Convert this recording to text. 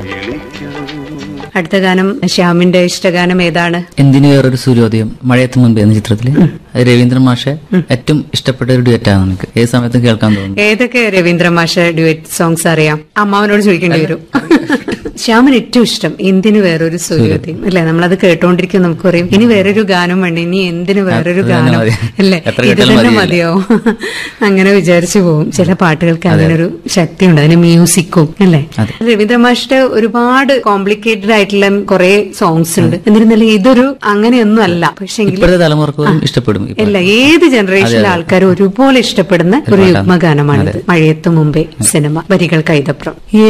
അടുത്ത ഗാനം ശ്യാമിന്റെ ഇഷ്ടഗാനം ഏതാണ് എന്തിനു വേറൊരു സൂര്യോദയം മഴയത്ത് മുൻപ് എന്ന ചിത്രത്തില് അത് രവീന്ദ്രൻ മാഷെ ഏറ്റവും ഇഷ്ടപ്പെട്ട ഒരു ഡുവറ്റാണ് എനിക്ക് ഏത് സമയത്തും കേൾക്കാൻ തോന്നുന്നു ഏതൊക്കെ രവീന്ദ്ര മാഷ ഡ്യുവറ്റ് സോങ്സ് അറിയാം അമ്മാവനോട് ചോദിക്കേണ്ടി വരും ശ്യാമിന് ഏറ്റവും ഇഷ്ടം എന്തിനു വേറൊരു സൂര്യോദയം അല്ലെ നമ്മളത് കേട്ടോണ്ടിരിക്കും നമുക്ക് പറയും ഇനി വേറൊരു ഗാനം വേണ്ട ഇനി എന്തിനു വേറൊരു അത് തന്നെ ഗാനം മതി. അല്ലെ എത്ര ഇത് കേട്ടാലും തന്നെ മതിയല്ലേ? മതിയാവും അങ്ങനെ വിചാരിച്ചു പോകും ചില പാട്ടുകൾക്ക് അങ്ങനെ ഒരു ശക്തിയുണ്ട് അതിന് മ്യൂസിക്കും അല്ലെ അതെ. രവീന്ദ്ര മാഷിന്റെ ഒരുപാട് കോംപ്ലിക്കേറ്റഡ് ആയിട്ടുള്ള കുറെ സോങ്സ് ഉണ്ട് എന്നിരുന്നാലും ഇതൊരു അങ്ങനെയൊന്നും അല്ല പക്ഷെ ഇപ്പോഴത്തെ തലമുറക്ക് പോലും ഇഷ്ടപ്പെടും ഈ പാട്ട്. അല്ല ഏത് ജനറേഷനിലെ ആൾക്കാരും ഒരുപോലെ ഇഷ്ടപ്പെടുന്ന ഒരു പാട്ടാണ്. യുഗ്മഗാനമാണിത് മഴയത്ത് മുമ്പേ സിനിമ വരികൾ കൈതപ്രം